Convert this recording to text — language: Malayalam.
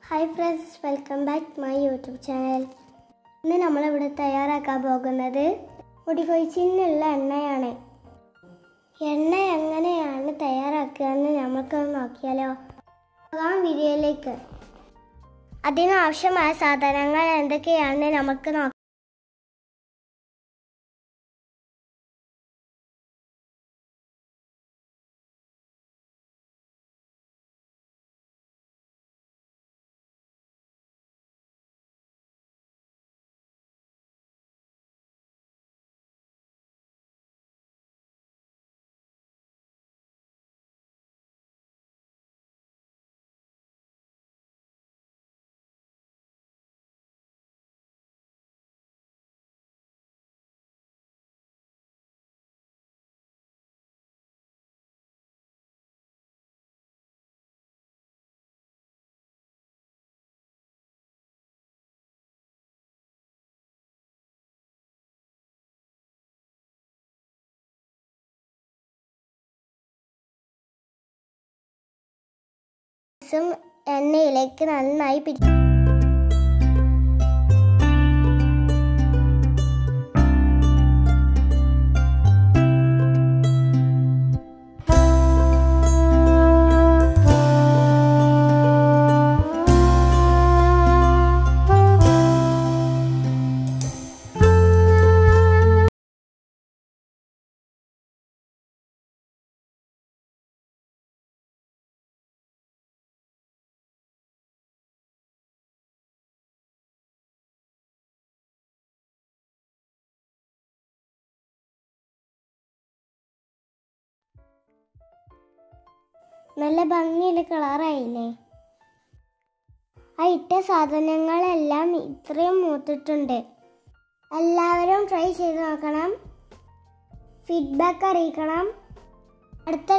hi friends welcome back my YouTube channel ഇന്ന് നമ്മളിവിടെ തയ്യാറാക്കാൻ പോകുന്നത് മുടി കൊഴിച്ചിനുള്ള എണ്ണയാണ് എണ്ണ എങ്ങനെയാണ് തയ്യാറാക്കുക എന്ന് നമുക്കൊന്ന് നോക്കിയാലോ പോകാം വീഡിയോയിലേക്ക് അതിനാവശ്യമായ സാധനങ്ങൾ എന്തൊക്കെയാണെന്ന് നമുക്ക് നോക്കാം ും എണ്ണയിലേക്ക് നന്നായി പിടി നല്ല ഭംഗിയുള്ള കളറായില്ലേ ആ ഇട്ട സാധനങ്ങളെല്ലാം ഇത്രയും മൂത്തിട്ടുണ്ട് എല്ലാവരും ട്രൈ ചെയ്ത് നോക്കണം ഫീഡ്ബാക്ക് അറിയിക്കണം അടുത്ത